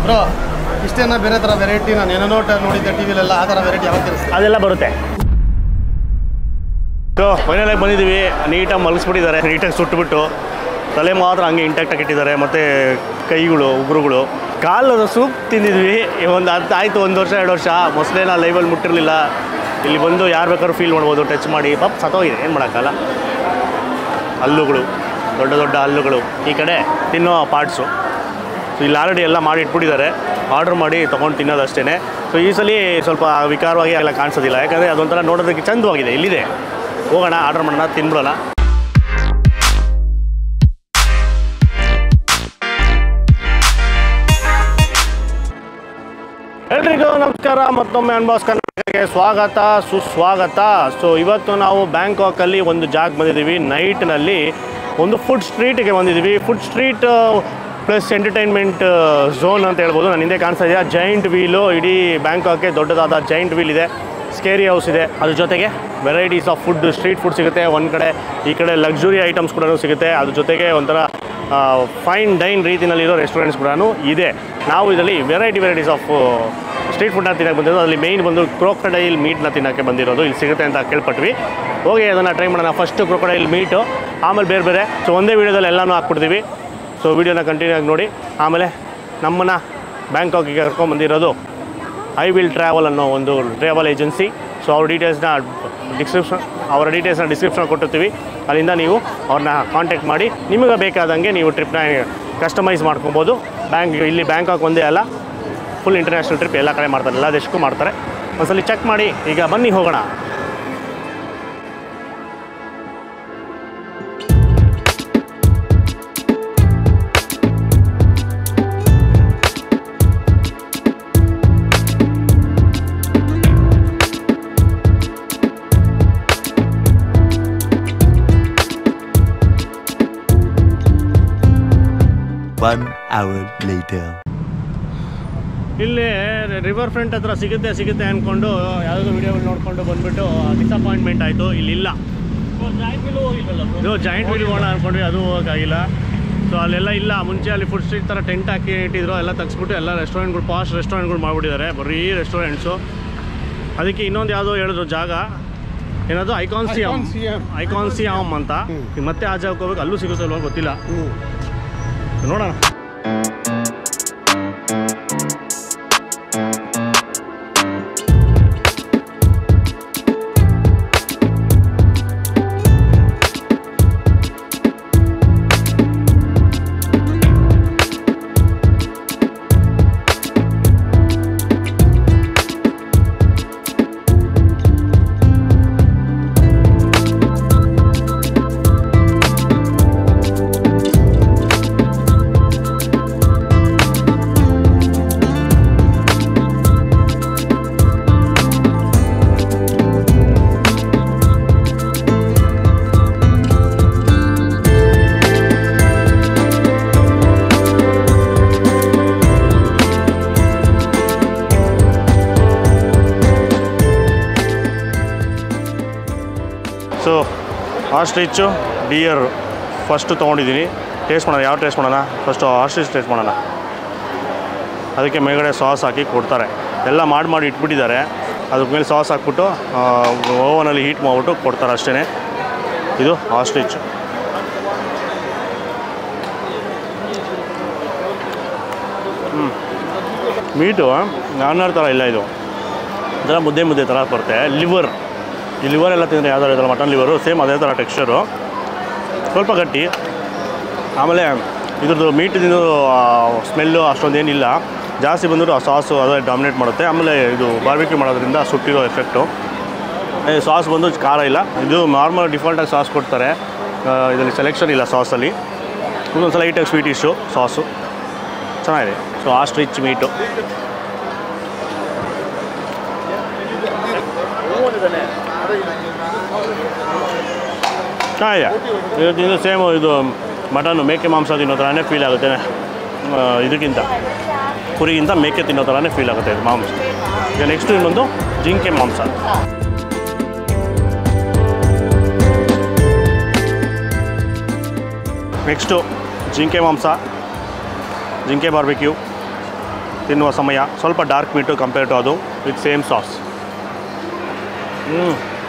Bro ಇಷ್ಟೇನ ಬೇರೆ ಥರ variety ನಾನು ಏನೇನೋ ಟ- ನೋಡಿದ್ದೆ ಟಿ ವಿಲೆಲ್ಲ ಆ ಥರ ವೆರೈಟಿ ಯಾವಾಗ ತಿಳಿಸ್ತೀವಿ ಅದೆಲ್ಲ ಬರುತ್ತೆ ಸೊ ಫೈನಲಾಗಿ ಬಂದಿದ್ದೀವಿ ನೀಟಾಗಿ ಮಲಗಿಸ್ಬಿಟ್ಟಿದ್ದಾರೆ ನೀಟಾಗಿ ಸುಟ್ಬಿಟ್ಟು ತಲೆ ಮಾತ್ರ ಹಂಗೆ ಇಂಟ್ಯಾಕ್ಟಾಗಿ ಇಟ್ಟಿದ್ದಾರೆ ಮತ್ತು ಕೈಗಳು ಉಗುರುಗಳು ಕಾಲದ ಸೂಪ್ ತಿಂದಿದ್ವಿ ಒಂದು ಅದು ಆಯಿತು ಒಂದು ವರ್ಷ ಎರಡು ವರ್ಷ ಮೊಸಳೆನ ಲೈವಲ್ಲಿ ಮುಟ್ಟಿರಲಿಲ್ಲ ಇಲ್ಲಿ ಬಂದು ಯಾರು ಬೇಕಾದ್ರೂ ಫೀಲ್ ಮಾಡ್ಬೋದು ಟಚ್ ಮಾಡಿ ಪಾಪ ಸತ್ತೋಗಿದೆ ಏನು ಮಾಡೋಕ್ಕಲ್ಲ ಹಲ್ಲುಗಳು ದೊಡ್ಡ ದೊಡ್ಡ ಹಲ್ಲುಗಳು ಈ ಕಡೆ ತಿನ್ನೋ ಪಾರ್ಟ್ಸು ಸೊ ಇಲ್ಲಿ ಆಲ್ರೆಡಿ ಎಲ್ಲ ಮಾಡಿ ಇಟ್ಬಿಟ್ಟಿದ್ದಾರೆ ಆರ್ಡ್ರ್ ಮಾಡಿ ತೊಗೊಂಡು ತಿನ್ನೋದು ಅಷ್ಟೇ ಸೊ ಈ ಸಲ ಸ್ವಲ್ಪ ವಿಕಾರವಾಗಿ ಎಲ್ಲ ಕಾಣಿಸೋದಿಲ್ಲ ಯಾಕಂದರೆ ಅದೊಂಥರ ನೋಡೋದಕ್ಕೆ ಚಂದವಾಗಿದೆ ಇಲ್ಲಿದೆ ಹೋಗೋಣ ಆರ್ಡ್ರ್ ಮಾಡೋಣ ತಿನ್ಬಿಡೋಣ ಎಲ್ರಿಗೂ ನಮಸ್ಕಾರ ಮತ್ತೊಮ್ಮೆ ಅನ್ಬಾಸ್ ಕನ್ನಡಕ್ಕೆ ಸ್ವಾಗತ ಸುಸ್ವಾಗತ ಸೊ ಇವತ್ತು ನಾವು ಬ್ಯಾಂಕಾಕಲ್ಲಿ ಒಂದು ಜಾಗ ಬಂದಿದ್ದೀವಿ ನೈಟ್ನಲ್ಲಿ ಒಂದು ಫುಡ್ ಸ್ಟ್ರೀಟ್ಗೆ ಬಂದಿದ್ದೀವಿ food street plus entertainment zone ಅಂತ ಹೇಳ್ಬೋದು ನನ್ನ ಹಿಂದೆ ಕಾಣಿಸ್ತಾ ಇದೆಯಾ ಜೈಂಟ್ ವೀಲು ಇಡೀ ಬ್ಯಾಂಕಾಕ್ಗೆ ದೊಡ್ಡದಾದ ಜೈಂಟ್ ವೀಲ್ ಇದೆ ಸ್ಕೇರಿ ಹೌಸ್ ಇದೆ ಅದ್ರ ಜೊತೆಗೆ varieties of food street food ಸಿಗುತ್ತೆ ಒಂದು ಕಡೆ ಈ ಕಡೆ ಲಕ್ಸುರಿ ಐಟಮ್ಸ್ ಕೂಡ ಸಿಗುತ್ತೆ ಅದ್ರ ಜೊತೆಗೆ ಒಂಥರ ಫೈನ್ ಡೈನ್ ರೀತಿಯಲ್ಲಿರೋ ರೆಸ್ಟೋರೆಂಟ್ಸ್ ಕೂಡ ಇದೆ ನಾವು ಇದರಲ್ಲಿ ವೆರೈಟಿ ವೆರೈಟೀಸ್ ಆಫ್ ಸ್ಟ್ರೀಟ್ ಫುಡ್ನ ತಿನ್ನಕ್ಕೆ ಬಂದಿರೋದು ಅಲ್ಲಿ ಮೇಯ್ನ್ ಬಂದು ಕ್ರೋಕಡೈಲ್ ಮೀಟ್ನ ತಿನ್ನೋಕ್ಕೆ ಬಂದಿರೋದು ಇಲ್ಲಿ ಸಿಗುತ್ತೆ ಅಂತ ಕೇಳ್ಪಟ್ವಿ ಹೋಗಿ ಅದನ್ನು ಟ್ರೈ ಮಾಡೋಣ ಫಸ್ಟು ಕ್ರೋಕಡೈಲ್ ಮೀಟು ಆಮೇಲೆ ಬೇರೆ ಬೇರೆ ಸೊ ಒಂದೇ ವೀಡಿಯೋದಲ್ಲಿ ಎಲ್ಲನೂ ಹಾಕ್ಬಿಡ್ತೀವಿ ಸೊ ವೀಡಿಯೋನ ಕಂಟಿನ್ಯೂ ಆಗಿ ನೋಡಿ ಆಮೇಲೆ ನಮ್ಮನ್ನು ಬ್ಯಾಂಕಾಕಿಗೆ ಕರ್ಕೊಂಡ್ಬಂದಿರೋದು ಐ ವಿಲ್ ಟ್ರಾವೆಲ್ ಅನ್ನೋ ಒಂದು ಟ್ರಾವೆಲ್ ಏಜೆನ್ಸಿ ಸೊ ಅವ್ರ ಡೀಟೇಲ್ಸ್ನ ಡಿಸ್ಕ್ರಿಪ್ಷನ್ ಅವರ ಡೀಟೇಲ್ಸ್ನ ಡಿಸ್ಕ್ರಿಪ್ಷನ್ ಕೊಟ್ಟಿರ್ತೀವಿ ಅಲ್ಲಿಂದ ನೀವು ಅವ್ರನ್ನ ಕಾಂಟ್ಯಾಕ್ಟ್ ಮಾಡಿ ನಿಮಗೆ ಬೇಕಾದಂಗೆ ನೀವು ಟ್ರಿಪ್ನ ಕಸ್ಟಮೈಸ್ ಮಾಡ್ಕೊಬೋದು ಬ್ಯಾಂಕ್ ಇಲ್ಲಿ ಬ್ಯಾಂಕಾಕ್ ಒಂದೇ ಅಲ್ಲ ಫುಲ್ ಇಂಟರ್ನ್ಯಾಷನಲ್ ಟ್ರಿಪ್ ಎಲ್ಲ ಕಡೆ ಮಾಡ್ತಾರೆ ಎಲ್ಲ ದೇಶಕ್ಕೂ ಮಾಡ್ತಾರೆ ಒಂದ್ಸಲಿ ಚೆಕ್ ಮಾಡಿ ಈಗ ಬನ್ನಿ ಹೋಗೋಣ One hour later. ಇಲ್ಲಿ ರಿವರ್ ಫ್ರಂಟ್ ಹತ್ರ ಸಿಗುತ್ತೆ ಸಿಗುತ್ತೆ ಅಂದ್ಕೊಂಡು ಯಾವುದೋ ವಿಡಿಯೋಗಳು ನೋಡಿಕೊಂಡು ಬಂದುಬಿಟ್ಟು ಡಿಸಪಾಯಿಂಟ್ಮೆಂಟ್ ಆಯಿತು ಇಲ್ಲಿಲ್ಲ ಇದು ಜಾಯಿಂಟ್ ವೀಲ್ ಹೋಗೋಣ ಅಂದ್ಕೊಂಡ್ವಿ ಅದು ಹೋಗೋಕ್ಕಾಗಿಲ್ಲ ಸೊ ಅಲ್ಲೆಲ್ಲ ಇಲ್ಲ ಮುಂಚೆ ಅಲ್ಲಿ ಫುಡ್ ಸ್ಟ್ರೀಟ್ ಥರ ಟೆಂಟ್ ಹಾಕಿ ಇಟ್ಟಿದ್ರು ಎಲ್ಲ ತೆಗ್ಸ್ಬಿಟ್ಟು ಎಲ್ಲ ರೆಸ್ಟೋರೆಂಟ್ಗಳು ಪಾಸ್ಟ್ ರೆಸ್ಟೋರೆಂಟ್ಗಳು ಮಾಡಿಬಿಟ್ಟಿದ್ದಾರೆ ಬರೀ ರೆಸ್ಟೋರೆಂಟ್ಸು ಅದಕ್ಕೆ ಇನ್ನೊಂದು ಯಾವುದೋ ಹೇಳಿದ್ರು ಜಾಗ ಏನದು ಐಕಾನ್ಸಿಯಮ್ Iconium. ಐಕಾನ್ಸಿಯಮ್ ಅಂತ ಈಗ ಮತ್ತೆ ಆ ಜಾಗಕ್ಕೆ ಹೋಗ್ಬೇಕು ಅಲ್ಲೂ ಸಿಗುತ್ತೋ ಇಲ್ವೋ ಗೊತ್ತಿಲ್ಲ ನೋಡೋಣ ಸೊ ಆಸ್ಟ್ರಿಚ್ಚು ಡಿಯರ್ ಫಸ್ಟು ತೊಗೊಂಡಿದ್ದೀನಿ ಟೇಸ್ಟ್ ಮಾಡೋಣ ಯಾವ ಟೇಸ್ಟ್ ಮಾಡೋಣ ಫಸ್ಟು ಆಸ್ಟ್ರಿಚ್ ಟೇಸ್ಟ್ ಮಾಡೋಣ ಅದಕ್ಕೆ ಮೇಲ್ಗಡೆ ಸಾಸ್ ಹಾಕಿ ಕೊಡ್ತಾರೆ ಎಲ್ಲ ಮಾಡಿ ಮಾಡಿ ಇಟ್ಬಿಟ್ಟಿದ್ದಾರೆ ಅದ್ರ ಮೇಲೆ ಸಾಸ್ ಹಾಕ್ಬಿಟ್ಟು ಓವನಲ್ಲಿ ಹೀಟ್ ಮಾಡಿಬಿಟ್ಟು ಕೊಡ್ತಾರೆ ಅಷ್ಟೇ ಇದು ಆಸ್ಟ್ರಿಚ್ ಹ್ಞೂ ಮೀಟು ನಾನ್ನೂರು ಥರ ಇಲ್ಲ ಇದು ಒಂಥರ ಮುದ್ದೆ ಮುದ್ದೆ ಥರ ಬರುತ್ತೆ ಲಿವರ್ ಈ ಲಿವರ್ ಎಲ್ಲ ತಿಂದರೆ ಯಾವ್ದಾರು ಇದ್ರಲ್ಲ ಮಟನ್ ಲಿವರು ಸೇಮ್ ಅದೇ ಥರ ಟೆಕ್ಸ್ಚರು ಸ್ವಲ್ಪ ಗಟ್ಟಿ ಆಮೇಲೆ ಇದ್ರದ್ದು ಮೀಟಿದ್ದು ಸ್ಮೆಲ್ಲು ಅಷ್ಟೊಂದೇನಿಲ್ಲ ಜಾಸ್ತಿ ಬಂದರೂ ಆ ಸಾಸು ಅದೇ ಡಾಮಿನೇಟ್ ಮಾಡುತ್ತೆ ಆಮೇಲೆ ಇದು ಬಾರ್ಬಿಕ್ಯೂ ಮಾಡೋದ್ರಿಂದ ಸುಟ್ಟಿರೋ ಎಫೆಕ್ಟು ಸಾಸ್ ಬಂದು ಖಾರ ಇಲ್ಲ ಇದು ನಾರ್ಮಲ್ ಡಿಫಾಲ್ಟಾಗಿ ಸಾಸ್ ಕೊಡ್ತಾರೆ ಆ, ಇದರಲ್ಲಿ ಸೆಲೆಕ್ಷನ್ ಇಲ್ಲ ಸಾಸಲ್ಲಿ ಇದೊಂದು ಸಲ ಲೈಟಾಗಿ ಸ್ವೀಟಿಶು ಸಾಸು ಚೆನ್ನಾಗಿದೆ ಸೊ ಆಸ್ಟ್ರಿಚ್ ಮೀಟು ಚೆನ್ನಾಗಿದೆ ಇದು ತಿಂದು ಸೇಮು ಇದು ಮಟನ್ನು ಮೇಕೆ ಮಾಂಸ ತಿನ್ನೋ ಥರನೇ ಫೀಲ್ ಆಗುತ್ತೆ ಆ, ಇದಕ್ಕಿಂತ ಕುರಿಗಿಂತ ಮೇಕೆ ತಿನ್ನೋ ಥರನೇ ಫೀಲ್ ಆಗುತ್ತೆ ಇದು ಮಾಂಸ ಈಗ ನೆಕ್ಸ್ಟು ಇನ್ನೊಂದು ಜಿಂಕೆ ಮಾಂಸ ನೆಕ್ಸ್ಟು ಜಿಂಕೆ ಮಾಂಸ ಜಿಂಕೆ ಬಾರ್ಬಿಕ್ಯೂ ತಿನ್ನುವ ಸಮಯ ಸ್ವಲ್ಪ ಡಾರ್ಕ್ ಮೀಟು ಕಂಪೇರ್ ಟು ಅದು ವಿತ್ ಸೇಮ್ ಸಾಸ್ ಹ್ಞೂ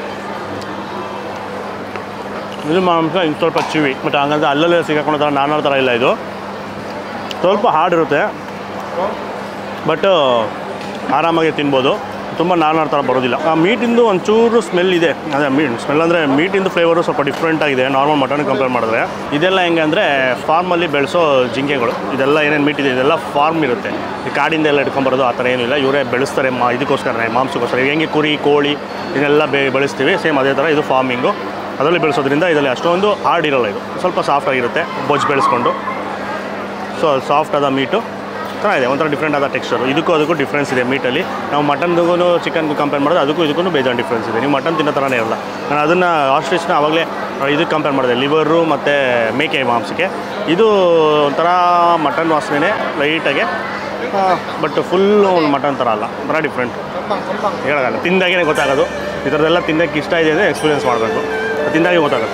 ಇದು ಮಾಂಸ ಇನ್ನು ಸ್ವಲ್ಪ ಚಿವಿ ಬಟ್ ಹಂಗಂದ್ರೆ ಅಲ್ಲಲ್ಲೇ ಸಿಗಾಕೊಳ್ಳೋ ಥರ ನಾನೋ ಥರ ಇಲ್ಲ ಇದು ಸ್ವಲ್ಪ ಹಾರ್ಡ್ ಇರುತ್ತೆ ಬಟ್ ಆರಾಮಾಗಿ ತಿನ್ಬೋದು ತುಂಬ ನಾರ್ಮಲ್ ಥರ ಬರೋದಿಲ್ಲ ಆ ಮೀಟಿಂದು ಒಂಚೂರು ಸ್ಮೆಲ್ ಇದೆ ಅದೇ ಮೀಟ್ ಸ್ಮೆಲ್ ಅಂದರೆ ಮೀಟಿಂದು ಫ್ಲೇವರು ಸ್ವಲ್ಪ ಡಿಫ್ರೆಂಟ್ ಆಗಿದೆ ನಾರ್ಮಲ್ ಮಟನ್ ಕಂಪೇರ್ ಮಾಡಿದ್ರೆ ಇದೆಲ್ಲ ಹೆಂಗೆ ಅಂದರೆ ಫಾರ್ಮಲ್ಲಿ ಬೆಳೆಸೋ ಜಿಂಕೆಗಳು ಇದೆಲ್ಲ ಏನೇನು ಮೀಟ್ ಇದೆ ಇದೆಲ್ಲ ಫಾರ್ಮ್ ಇರುತ್ತೆ ಈ ಕಾಡಿಂದ ಎಲ್ಲ ಇಟ್ಕೊಂಬರೋದು ಆ ಥರ ಏನಿಲ್ಲ ಇವರೇ ಬೆಳೆಸ್ತಾರೆ ಮಾ ಇದಕ್ಕೋಸ್ಕರ ಮಾಂಸಕ್ಕೋಸ್ಕರ ಹೆಂಗೆ ಕುರಿ ಕೋಳಿ ಇದನ್ನೆಲ್ಲ ಬೆ ಬೆಳೆಸ್ತೀವಿ ಸೇಮ್ ಅದೇ ಥರ ಇದು ಫಾರ್ಮಿಂಗು ಅದರಲ್ಲಿ ಬೆಳೆಸೋದ್ರಿಂದ ಇದರಲ್ಲಿ ಅಷ್ಟೊಂದು ಹಾರ್ಡ್ ಇರೋಲ್ಲ ಇದು ಸ್ವಲ್ಪ ಸಾಫ್ಟ್ ಆಗಿರುತ್ತೆ ಬೊಜ್ಜು ಬೆಳೆಸ್ಕೊಂಡು ಸೊ ಸಾಫ್ಟ್ ಆದ ಮೀಟು ಚೆನ್ನಾಗಿದೆ ಒಂಥರ ಡಿಫ್ರೆಂಟ್ ಆದ ಟೆಕ್ಸ್ಚರು ಇದಕ್ಕೂ ಅದಕ್ಕೂ ಡಿಫ್ರೆನ್ಸ್ ಇದೆ ಮೀಟಲ್ಲಿ ನಾವು ಮಟನ್ಗೂ ಚಿಕನ್ಗೂ ಕಂಪೇರ್ ಮಾಡಿದ್ರೆ ಅದಕ್ಕೂ ಇದಕ್ಕೂ ಬೇಜಾನ್ ಡಿಫ್ರೆನ್ಸ್ ಇದೆ ನೀವು ಮಟನ್ ತಿನ್ನೋ ಥರನೇ ಇರಲ್ಲ ನಾನು ಅದನ್ನು ಆಸ್ಟ್ರಿಚ್ನ ಆವಾಗಲೇ ಇದಕ್ಕೆ ಕಂಪೇರ್ ಮಾಡಿದೆ ಲಿವರು ಮತ್ತು ಮೇಕೆ ಮಾಂಸಕ್ಕೆ ಇದು ಒಂಥರ ಮಟನ್ ವಾಸನೆ ಲೈಟಾಗೆ ಬಟ್ ಫುಲ್ಲು ಮಟನ್ ಥರ ಅಲ್ಲ ಒಂಥರ ಡಿಫ್ರೆಂಟ್ ಹೇಳೋಲ್ಲ ತಿಂದಾಗೇ ಗೊತ್ತಾಗೋದು ಈ ಥರದ್ದೆಲ್ಲ ತಿನ್ನೋಕ್ಕೆ ಇಷ್ಟ ಇದೆ ಅಂದರೆ ಎಕ್ಸ್ಪೀರಿಯನ್ಸ್ ಮಾಡಬೇಕು ತಿಂದಾಗೆ ಗೊತ್ತಾಗುತ್ತೆ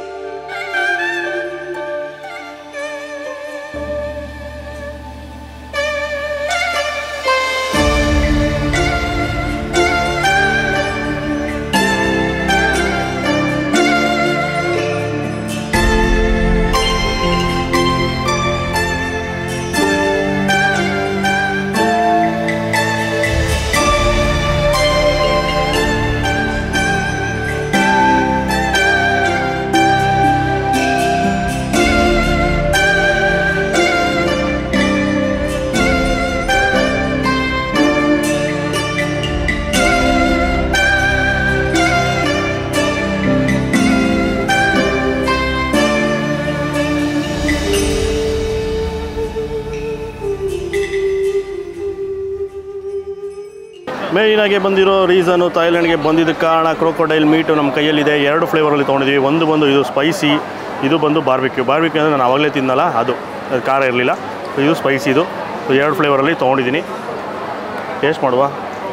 ಮೇಯ್ನಾಗಿ ಬಂದಿರೋ ರೀಸನು ಥೈಲ್ಯಾಂಡ್ಗೆ ಬಂದಿದ್ದ ಕಾರಣ ಕ್ರೋಕೋಡೈಲ್ ಮೀಟು ನಮ್ಮ ಕೈಯಲ್ಲಿದೆ ಎರಡು ಫ್ಲೇವರಲ್ಲಿ ತೊಗೊಂಡಿದ್ದೀವಿ ಒಂದು ಬಂದು ಇದು ಸ್ಪೈಸಿ ಇದು ಬಂದು ಬಾರ್ಬಿಕ್ಯೂ ಬಾರ್ಬಿಕ್ಯೂ ಅಂದರೆ ನಾನು ಆವಾಗಲೇ ತಿನ್ನಲ್ಲ ಅದು ಅದು ಖಾರ ಇರಲಿಲ್ಲ ಇದು ಸ್ಪೈಸಿ ಇದು ಸೊ ಎರಡು ಫ್ಲೇವರಲ್ಲಿ ತೊಗೊಂಡಿದ್ದೀನಿ ಟೇಸ್ಟ್ ಮಾಡುವ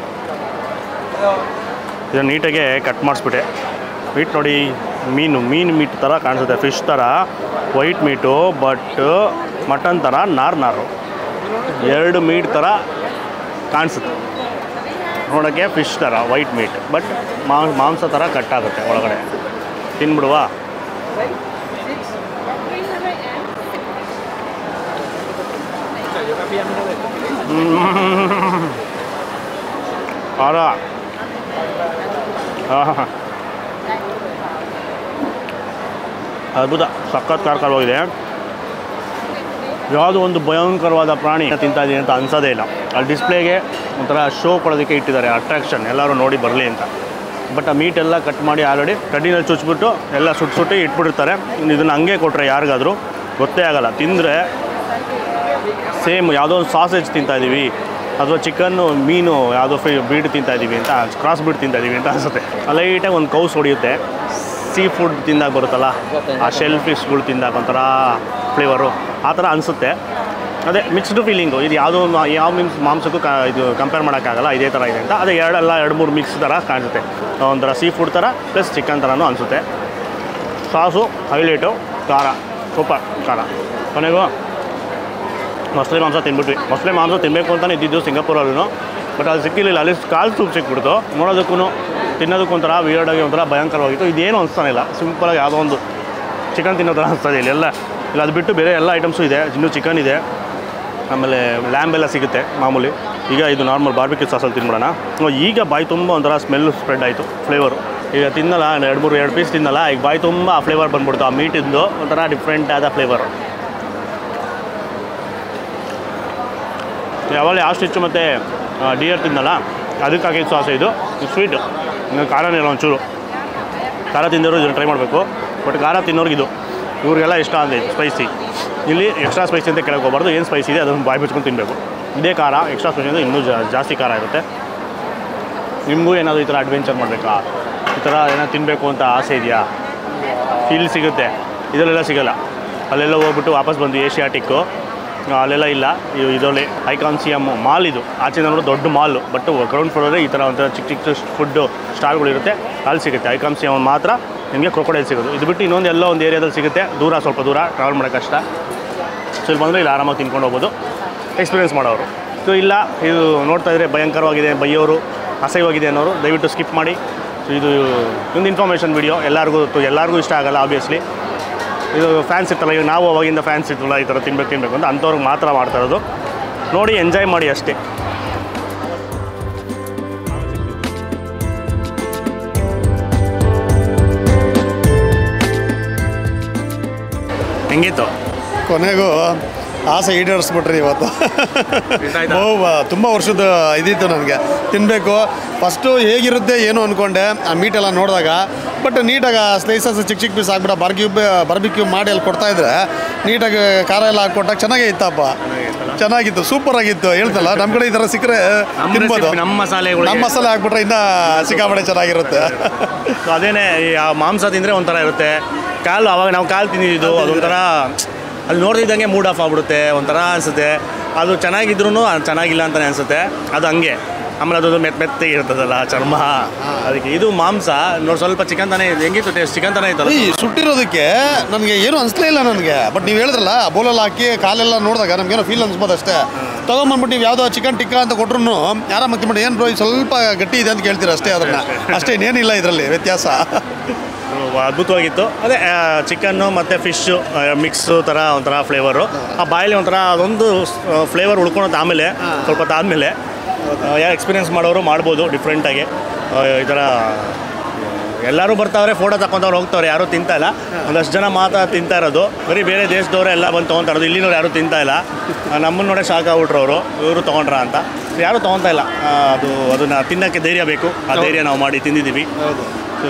ಇದನ್ನು ನೀಟಾಗೆ ಕಟ್ ಮಾಡಿಸ್ಬಿಟ್ಟೆ ಮೀಟ್ ನೋಡಿ ಮೀನು ಮೀನು ಮೀಟ್ ಥರ ಕಾಣಿಸುತ್ತೆ ಫಿಶ್ ಥರ ವೈಟ್ ಮೀಟು ಬಟ್ ಮಟನ್ ಥರ ನಾರ್ ನಾರು ಎರಡು ಮೀಟ್ ಥರ ಕಾಣಿಸುತ್ತೆ ನೋಡೋಕ್ಕೆ ಫಿಶ್ ಥರ ವೈಟ್ ಮೀಟ್ ಬಟ್ ಮಾಂಸ ಥರ ಕಟ್ ಆಗುತ್ತೆ ಒಳಗಡೆ ತಿನ್ಬಿಡುವ ಖಾರ ಆಹಾ. ಅದ್ಭುತ ಸಖತ್ ಕಾರ್ಕರವಾಗಿದೆ ಯಾವುದೋ ಒಂದು ಭಯಂಕರವಾದ ಪ್ರಾಣಿ ತಿಂತಾ ಇದ್ದೀನಿ ಅಂತ ಅನ್ಸೋದೇ ಇಲ್ಲ ಅಲ್ಲಿ ಡಿಸ್ಪ್ಲೇಗೆ ಒಂಥರ ಶೋ ಕೊಡೋದಕ್ಕೆ ಇಟ್ಟಿದ್ದಾರೆ ಅಟ್ರಾಕ್ಷನ್ ಎಲ್ಲರೂ ನೋಡಿ ಬರಲಿ ಅಂತ ಬಟ್ ಆ ಮೀಟ್ ಎಲ್ಲ ಕಟ್ ಮಾಡಿ ಆಲ್ರೆಡಿ ಕಡ್ಡಿನಲ್ಲಿ ಚುಚ್ಬಿಟ್ಟು ಎಲ್ಲ ಸುಟ್ಟು ಸುಟ್ಟು ಇಟ್ಬಿಟ್ಟಿರ್ತಾರೆ ಇದನ್ನು ಹಂಗೆ ಕೊಟ್ಟರೆ ಯಾರಿಗಾದರೂ ಗೊತ್ತೇ ಆಗಲ್ಲ ತಿಂದರೆ ಸೇಮ್ ಯಾವುದೋ ಒಂದು ಸಾಸೇಜ್ ತಿಂತಾ ಇದ್ದೀವಿ ಅಥವಾ ಚಿಕನ್ನು ಮೀನು ಯಾವುದೋ ಫ್ರೈ ಬೀಡ್ ತಿಂತಾ ಇದ್ದೀವಿ ಅಂತ ಕ್ರಾಸ್ ಬೀಡ್ ತಿಂತಾ ಇದ್ದೀವಿ ಅಂತ ಅನಿಸುತ್ತೆ ಲೈಟಾಗಿ ಒಂದು ಕೌಸ್ ಹೊಡೆಯುತ್ತೆ ಸೀ ಫುಡ್ ತಿಂದಾಗ ಬರುತ್ತಲ್ಲ ಆ ಶೆಲ್ ಫಿಶ್ಗಳು ತಿಂದಾಗ ಒಂಥರ ಫ್ಲೇವರು ಆ ಥರ ಅನಿಸುತ್ತೆ ಅದೇ ಮಿಕ್ಸ್ಡ್ ಫೀಲಿಂಗು ಇದು ಯಾವುದೋ ಒಂದು ಯಾವ ಮೀನ್ಸ್ ಮಾಂಸಕ್ಕೂ ಕ ಇದು ಕಂಪೇರ್ ಮಾಡೋಕ್ಕಾಗಲ್ಲ ಇದೇ ಥರ ಇದೆ ಅಂತ ಅದೇ ಎರಡೆಲ್ಲ ಎರಡು ಮೂರು ಮಿಕ್ಸ್ ಥರ ಕಾಣಿಸುತ್ತೆ ಒಂಥರ ಸೀ ಫುಡ್ ಥರ ಪ್ಲಸ್ ಚಿಕನ್ ಥರನೂ ಅನಿಸುತ್ತೆ ಸಾಸು ಹೈಲೈಟು ಖಾರ ಸೂಪರ್ ಖಾರ ಕೊನೆಗೂ ಮೊಸಳೆ ಮಾಂಸ ತಿನ್ಬಿಟ್ವಿ ಮೊಸಳೆ ಮಾಂಸ ತಿನ್ನಬೇಕು ಅಂತಲೇ ಇದ್ದಿದ್ದು ಸಿಂಗಾಪುರಲ್ಲೂ ಬಟ್ ಅದು ಸಿಕ್ಕಿರಲಿಲ್ಲ ಅಲ್ಲಿ ಕಾಲು ಸೂಪ್ ಸಿಕ್ಬಿಡ್ತು ನೋಡೋದಕ್ಕೂ ತಿನ್ನೋದಕ್ಕೂ ಒಂಥರ ವಿಯರ್ಡಾಗಿ ಒಂಥರ ಭಯಂಕರವಾಗಿತ್ತು ಇದೇನು ಅನಿಸ್ತಾನೆ ಇಲ್ಲ ಸಿಂಪಲಾಗಿ ಯಾವುದೋ ಒಂದು ಚಿಕನ್ ತಿನ್ನೋ ಥರ ಅನಿಸ್ತದೆ ಇಲ್ಲಿ ಎಲ್ಲ ಇಲ್ಲ ಅದು ಬಿಟ್ಟು ಬೇರೆ ಎಲ್ಲ ಐಟಮ್ಸು ಇದೆ ಇನ್ನೂ ಚಿಕನ್ ಇದೆ ಆಮೇಲೆ ಲ್ಯಾಂಬ್ ಎಲ್ಲ ಸಿಗುತ್ತೆ ಮಾಮೂಲಿ ಈಗ ಇದು ನಾರ್ಮಲ್ ಬಾರ್ಬಿಕ್ಯೂ ಸಾಸಲ್ಲಿ ತಿನ್ಬಿಡೋಣ ಓ, ಈಗ ಬಾಯಿ ತುಂಬ ಒಂಥರ ಸ್ಮೆಲ್ ಸ್ಪ್ರೆಡ್ ಆಯಿತು ಫ್ಲೇವರು ಈಗ ತಿನ್ನಲ್ಲ ಎರಡು ಮೂರು ಎರಡು ಪೀಸ್ ತಿನ್ನಲ್ಲ ಈಗ ಬಾಯಿ ತುಂಬ ಆ ಫ್ಲೇವರ್ ಬಂದ್ಬಿಡ್ತು ಆ ಮೀಟಿಂದು ಒಂಥರ ಡಿಫ್ರೆಂಟ್ ಆದ ಫ್ಲೇವರು ಯಾವಾಗಲೇ ಆಸ್ಟಿಚ್ಚು ಮತ್ತು ಡಿಯರ್ ತಿನ್ನಲ್ಲ ಅದಕ್ಕಾಗಿ ಸಾಸ್ ಇದು ಸ್ವೀಟು ಇನ್ನು ಖಾರನೇ ಇಲ್ಲ ಒಂಚೂರು ಖಾರ ತಿಂದವರು ಇದನ್ನು ಟ್ರೈ ಮಾಡಬೇಕು ಬಟ್ ಖಾರ ತಿನ್ನೋರ್ಗೆ ಇದು ಇವ್ರಿಗೆಲ್ಲ ಇಷ್ಟ ಅಂದರೆ ಸ್ಪೈಸಿ ಇಲ್ಲಿ ಎಕ್ಸ್ಟ್ರಾ ಸ್ಪೈಸಿ ಅಂತ ಕೆಳಗೆ ಹೋಗ್ಬಾರ್ದು ಏನು ಸ್ಪೈಸಿ ಇದೆ ಅದನ್ನು ಬಾಯಿ ಬಿಚ್ಕೊಂಡು ತಿನ್ನಬೇಕು ಇದೇ ಖಾರ ಎಕ್ಸ್ಟ್ರಾ ಸ್ಪೈಸಿ ಅಂದರೆ ಇನ್ನೂ ಜಾ- ಜಾಸ್ತಿ ಖಾರ ಇರುತ್ತೆ ನಿಮಗೂ ಏನಾದರೂ ಈ ಥರ ಅಡ್ವೆಂಚರ್ ಮಾಡಬೇಕಾ ಈ ಥರ ಏನೋ ತಿನ್ನಬೇಕು ಅಂತ ಆಸೆ ಇದೆಯಾ ಇಲ್ಲಿ ಸಿಗುತ್ತೆ ಇದರಲ್ಲೆಲ್ಲ ಸಿಗಲ್ಲ ಅಲ್ಲೆಲ್ಲ ಹೋಗ್ಬಿಟ್ಟು ವಾಪಸ್ ಬಂದು ಏಷ್ಯಾಟಿಕ್ಕು ಅಲ್ಲೆಲ್ಲ ಇಲ್ಲ ಇವು ಇದರಲ್ಲಿ ಐಕಾನ್ಸಿಯಮ್ ಮಾಲ್ ಇದು ಆಚೆ ನೋಡೋ ದೊಡ್ಡ ಮಾಲು ಬಟ್ ಗ್ರೌಂಡ್ ಫ್ಲೋರಲ್ಲಿ ಈ ಥರ ಒಂಥರ ಚಿಕ್ಕ ಚಿಕ್ಕ ಫುಡ್ಡು ಸ್ಟಾಲ್ಗಳು ಇರುತ್ತೆ ಅಲ್ಲಿ ಸಿಗುತ್ತೆ ಐಕಾನ್ಸಿಯಮ್ ಮಾತ್ರ ನಿಮಗೆ ಕ್ರೊಕೊಡೈಲ್ ಸಿಗೋದು ಇದು ಬಿಟ್ಟು ಇನ್ನೊಂದು ಎಲ್ಲೋ ಒಂದು ಏರಿಯಾದಲ್ಲಿ ಸಿಗುತ್ತೆ ದೂರ ಸ್ವಲ್ಪ ದೂರ ಟ್ರಾವೆಲ್ ಮಾಡೋಕ್ಕೆ ಕಷ್ಟ ಸೊ ಇಲ್ಲಿ ಬಂದರೆ ಇಲ್ಲಿ ಆರಾಮಾಗಿ ತಿನ್ಕೊಂಡು ಹೋಗ್ಬೋದು ಎಕ್ಸ್ಪೀರಿಯನ್ಸ್ ಮಾಡೋರು ಸೊ ಇಲ್ಲ ಇದು ನೋಡ್ತಾ ಇದ್ರೆ ಭಯಂಕರವಾಗಿದೆ ಬೈಯೋರು ಅಸಹ್ಯವಾಗಿದೆ ಅನ್ನೋರು ದಯವಿಟ್ಟು ಸ್ಕಿಪ್ ಮಾಡಿ ಸೊ ಇದು ಒಂದು ಇನ್ಫಾರ್ಮೇಷನ್ ವಿಡಿಯೋ ಎಲ್ಲರಿಗೂ ಎಲ್ಲರಿಗೂ ಇಷ್ಟ ಆಗಲ್ಲ ಆಬ್ವಿಯಸ್ಲಿ ಇದು ಫ್ಯಾನ್ಸ್ ಇರ್ತಲ್ಲ ಈಗ ನಾವು ಅವಾಗಿಂದ ಫ್ಯಾನ್ಸ್ ಇರ್ತಲ್ಲ ಈ ಥರ ತಿನ್ಬೇಕು ತಿನ್ಬೇಕು ಅಂತ ಅಂಥವ್ರಿಗೆ ಮಾತ್ರ ಮಾಡ್ತಾ ಇರೋದು ನೋಡಿ ಎಂಜಾಯ್ ಮಾಡಿ ಅಷ್ಟೇ ಹೆಂಗಿತ್ತು ಕೊನೆಗೂ ಆಸೆ ಈಡೇರಿಸ್ಬಿಟ್ರಿ ಇವತ್ತು ಬಹು ತುಂಬ ವರ್ಷದ ಇದಿತ್ತು ನನಗೆ ತಿನ್ನಬೇಕು ಫಸ್ಟು ಹೇಗಿರುತ್ತೆ ಏನು ಅಂದ್ಕೊಂಡೆ ಆ ಮೀಟೆಲ್ಲ ನೋಡಿದಾಗ ಬಟ್ ನೀಟಾಗಿ ಸ್ಲೈಸಸ್ ಚಿಕ್ಕ ಚಿಕ್ಕ ಪೀಸ್ ಹಾಕ್ಬಿಟ್ಟು ಬಾರ್ಕ್ಯೂ ಬಾರ್ಬಿಕ್ಯೂ ಮಾಡಿ ಅಲ್ಲಿ ಕೊಡ್ತಾಯಿದ್ರೆ ನೀಟಾಗಿ ಖಾರ ಎಲ್ಲ ಹಾಕ್ಕೊಟ್ಟಾಗ ಚೆನ್ನಾಗೇ ಇತ್ತಪ್ಪ ಚೆನ್ನಾಗಿತ್ತು ಸೂಪರ್ ಆಗಿತ್ತು ಹೇಳ್ತಲ್ಲ ನಮ್ಮ ಕಡೆ ಈ ಥರ ಸಿಕ್ಕರೆ ತಿನ್ಬೋದು ನಮ್ಮ ಮಸಾಲೆಗಳು ನಮ್ಮ ಮಸಾಲೆ ಹಾಕ್ಬಿಟ್ರೆ ಇನ್ನೂ ಸಿಕ್ಕಾಪಟ್ಟೆ ಚೆನ್ನಾಗಿರುತ್ತೆ ಸೊ ಅದೇನೆ ಈ ಆ ಮಾಂಸ ತಿಂದರೆ ಒಂಥರ ಇರುತ್ತೆ ಕಾಲು ಅವಾಗ ನಾವು ಕಾಲು ತಿಂದಿದ್ದು ಅದೊಂಥರ ಅಲ್ಲಿ ನೋಡ್ತಿದ್ದಂಗೆ ಮೂಡ್ ಆಫ್ ಆಗ್ಬಿಡುತ್ತೆ ಒಂಥರ ಅನಿಸುತ್ತೆ ಅದು ಚೆನ್ನಾಗಿದ್ರು ಚೆನ್ನಾಗಿಲ್ಲ ಅಂತಲೇ ಅನಿಸುತ್ತೆ ಅದು ಹಂಗೆ ಆಮೇಲೆ ಅದು ಮೆತ್ತ ಮೆತ್ತಗೆ ಇರ್ತದಲ್ಲ ಚರ್ಮ ಅದಕ್ಕೆ ಇದು ಮಾಂಸ ನೋಡಿ ಸ್ವಲ್ಪ ಚಿಕನ್ ತಾನೇ ಇದೆ. ಹೆಂಗಿತ್ತು ಟೇಸ್ಟ್ ಚಿಕನ್ ತಾನೇ ಇತ್ತಲ್ಲ ಈ ಸುಟ್ಟಿರೋದಕ್ಕೆ ನನಗೆ ಏನು ಅನಿಸ್ಲೇ ಇಲ್ಲ ನನಗೆ ಬಟ್ ನೀವು ಹೇಳಿದ್ರಲ್ಲ ಬೋಲಲ್ಲಿ ಹಾಕಿ ಕಾಲೆಲ್ಲ ನೋಡಿದಾಗ ನಮಗೇನೋ ಫೀಲ್ ಅನ್ಸ್ಬೋದು ಅಷ್ಟೇ ತೊಗೊಂಬಂದ್ಬಿಟ್ಟು ನೀವು ಯಾವುದೋ ಚಿಕನ್ ಟಿಕ್ಕಾ ಅಂತ ಕೊಟ್ರು ಯಾರ ಮತ್ತೆ ಏನು ಬ್ರೋ ಇದು ಸ್ವಲ್ಪ ಗಟ್ಟಿ ಇದೆ ಅಂತ ಕೇಳ್ತೀರ ಅಷ್ಟೇ ಅದನ್ನು ಅಷ್ಟೇ ಇನ್ನೇನಿಲ್ಲ ಇದರಲ್ಲಿ ವ್ಯತ್ಯಾಸ ಅದ್ಭುತವಾಗಿತ್ತು ಅದೇ ಚಿಕನ್ನು ಮತ್ತು ಫಿಶ್ಶು ಮಿಕ್ಸು ಥರ ಒಂಥರ ಫ್ಲೇವರು ಆ ಬಾಯಲ್ಲಿ ಒಂಥರ ಅದೊಂದು ಫ್ಲೇವರ್ ಉಳ್ಕೊಳತ್ತೆ ಆಮೇಲೆ ಸ್ವಲ್ಪ ಹೊತ್ತು ಆದಮೇಲೆ ಯಾರು ಎಕ್ಸ್ಪೀರಿಯನ್ಸ್ ಮಾಡೋರು ಮಾಡ್ಬೋದು ಡಿಫ್ರೆಂಟಾಗಿ ಈ ಥರ ಎಲ್ಲರೂ ಬರ್ತಾವ್ರೆ ಫೋಟೋ ತಗೊಂತವ್ರು ಹೋಗ್ತಾವ್ರೆ ಯಾರೂ ತಿಂತಾ ಇಲ್ಲ ಒಂದಷ್ಟು ಜನ ಮಾತ್ರ ತಿಂತಾ ಇರೋದು ಬರೀ ಬೇರೆ ದೇಶದವರೇ ಎಲ್ಲ ಬಂದು ತೊಗೊತಾ ಇರೋದು ಇಲ್ಲಿನವ್ರು ಯಾರೂ ತಿಂತಾ ಇಲ್ಲ ನಮ್ಮನ್ನು ನೋಡೇ ಶಾಕ್ ಆಗ್ಬಿಟ್ರು ಅವರು ಇವರು ತೊಗೊಂಡ್ರ ಅಂತ ಯಾರೂ ತೊಗೊತಾ ಇಲ್ಲ ಆ, ಅದು ಅದನ್ನು ತಿನ್ನೋಕ್ಕೆ ಧೈರ್ಯ ಬೇಕು ಆ ಧೈರ್ಯ ನಾವು ಮಾಡಿ ತಿಂದಿದ್ದೀವಿ ಸೊ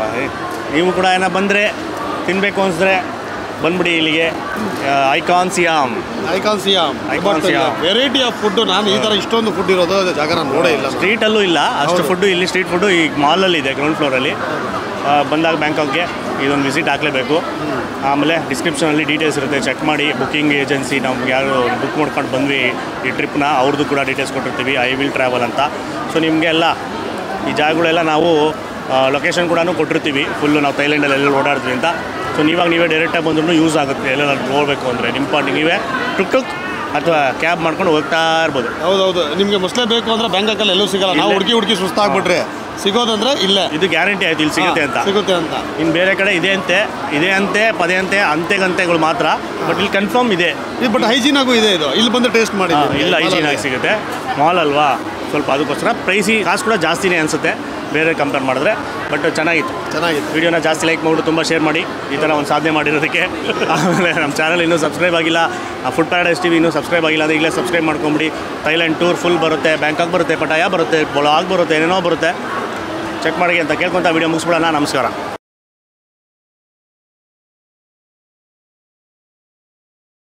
ನೀವು ಕೂಡ ಏನೋ ಬಂದರೆ ತಿನ್ನಬೇಕು ಅನಿಸಿದ್ರೆ ಬಂದ್ಬಿಡಿ ಇಲ್ಲಿಗೆ Icon Siam Icon Siam Icon Siam. Variety of food ನಾನು ಈ ಥರ ಇಷ್ಟೊಂದು ಫುಡ್ ಇರೋದು ಜಾಗ ನಾನು ನೋಡೇ ಇಲ್ಲ ಸ್ಟ್ರೀಟಲ್ಲೂ ಇಲ್ಲ ಅಷ್ಟು ಫುಡ್ಡು ಇಲ್ಲಿ ಸ್ಟ್ರೀಟ್ ಫುಡ್ಡು ಈ ಮಾಲಲ್ಲಿ ಇದೆ ಗ್ರೌಂಡ್ ಫ್ಲೋರಲ್ಲಿ ಬಂದಾಗ ಬ್ಯಾಂಕಾಕ್ಗೆ ಇದೊಂದು ವಿಸಿಟ್ ಹಾಕಲೇಬೇಕು ಆಮೇಲೆ ಡಿಸ್ಕ್ರಿಪ್ಷನಲ್ಲಿ ಡೀಟೇಲ್ಸ್ ಇರುತ್ತೆ ಚೆಕ್ ಮಾಡಿ ಬುಕ್ಕಿಂಗ್ ಏಜೆನ್ಸಿ ನಮ್ಗೆ ಯಾರು ಬುಕ್ ಮಾಡ್ಕೊಂಡು ಬಂದ್ವಿ ಈ ಟ್ರಿಪ್ನ ಅವ್ರದ್ದು ಕೂಡ ಡೀಟೇಲ್ಸ್ ಕೊಟ್ಟಿರ್ತೀವಿ ಐ ವಿಲ್ ಟ್ರಾವೆಲ್ ಅಂತ ಸೊ ನಿಮಗೆ ಎಲ್ಲ ಈ ಜಾಗಗಳೆಲ್ಲ ನಾವು ಲೊಕೇಶನ್ ಕೂಡ ಕೊಟ್ಟಿರ್ತೀವಿ ಫುಲ್ಲು ನಾವು ಥೈಲ್ಯಾಂಡಲ್ಲಿ ಎಲ್ಲ ಓಡಾಡ್ತೀವಿ ಅಂತ ಸೊ ನೀವಾಗ ನೀವೇ ಡೈರೆಕ್ಟಾಗಿ ಬಂದ್ರೂ ಯೂಸ್ ಆಗುತ್ತೆ ಎಲ್ಲ ನೋಡಬೇಕು ಅಂದರೆ ನಿಮ್ಮ ಪಾರ್ಟಿ ನೀವೇ ಟುಕ್ ಟುಕ್ ಅಥವಾ ಕ್ಯಾಬ್ ಮಾಡ್ಕೊಂಡು ಹೋಗ್ತಾ ಇರ್ಬೋದು ಹೌದೌದು ನಿಮಗೆ ಮೊಸಳೆ ಬೇಕು ಅಂದ್ರೆ ಬ್ಯಾಂಕಾಕಲ್ಲಿ ಎಲ್ಲೂ ಸಿಗಲ್ಲ ನಾವು ಇಲ್ಲೇ. ಹುಡುಕಿ ಹುಡುಕಿ ಸುಸ್ತಾಗ್ಬಿಟ್ರೆ ಸಿಗೋದಂದ್ರೆ ಇಲ್ಲೇ ಇದು ಗ್ಯಾರಂಟಿ ಆಯ್ತು ಇಲ್ಲಿ ಸಿಗುತ್ತೆ ಅಂತ ಹಾ, ಸಿಗುತ್ತೆ ಅಂತ ಇನ್ನು ಬೇರೆ ಕಡೆ ಇದೆ ಅಂತೆ ಇದೆ ಅಂತೆ ಪದೇ ಅಂತೆ ಅಂತೆಗಂತೆಗಳು ಮಾತ್ರ ಬಟ್ ಇಲ್ಲಿ ಕನ್ಫರ್ಮ್ ಇದೆ ಇದು ಬಟ್ ಹೈಜೀನ್ ಆಗು ಇದೆ ಇದು ಇಲ್ಲಿ ಬಂದು ಟೇಸ್ಟ್ ಮಾಡಿ ಹಾ, ಇಲ್ಲ ಹೈಜೀನ್ ಆಗಿ ಸಿಗುತ್ತೆ ಮಾಲ್ ಅಲ್ವಾ ಸ್ವಲ್ಪ ಅದಕ್ಕೋಸ್ಕರ ಪ್ರೈಸಿ ಕಾಸು ಕೂಡ ಜಾಸ್ತಿನೇ ಅನಿಸುತ್ತೆ ಬೇರೆ ಕಂಪೇರ್ ಮಾಡಿದ್ರೆ ಬಟ್ ಚೆನ್ನಾಗಿತ್ತು ಚೆನ್ನಾಗಿತ್ತು ವಿಡಿಯೋನ ಜಾಸ್ತಿ ಲೈಕ್ ಮಾಡಿಬಿಟ್ಟು ತುಂಬ ಶೇರ್ ಮಾಡಿ ಈ ಥರ ಒಂದು ಸಾಧನೆ ಮಾಡಿರೋದಕ್ಕೆ ಆಮೇಲೆ ನಮ್ಮ ಚಾನಲ್ ಇನ್ನೂ ಸಬ್ಸ್ಕ್ರೈಬ್ ಆಗಿಲ್ಲ ಫುಡ್ ಪ್ಯಾರಡೈಸ್ ಟಿವಿ ಇನ್ನೂ ಸಬ್ಸ್ಕ್ರೈಬ್ ಆಗಿಲ್ಲ ಅದು ಈಗಲೇ ಸಬ್ಸ್ಕ್ರೈಬ್ ಮಾಡ್ಕೊಂಬಿಡಿ ಥೈಲ್ಯಾಂಡ್ ಟೂರ್ ಫುಲ್ ಬರುತ್ತೆ ಬ್ಯಾಂಕಾಕ್ ಬರುತ್ತೆ ಪಟಾಯ ಬರುತ್ತೆ ಬ್ಲಾಗ್ ಬರುತ್ತೆ ಏನೇನೋ ಬರುತ್ತೆ ಚೆಕ್ ಮಾಡಿ ಅಂತ ಕೇಳ್ಕೊತ ವಿಡಿಯೋ ಮುಗಿಸ್ಬಿಡೋಣ ನಮಸ್ಕಾರ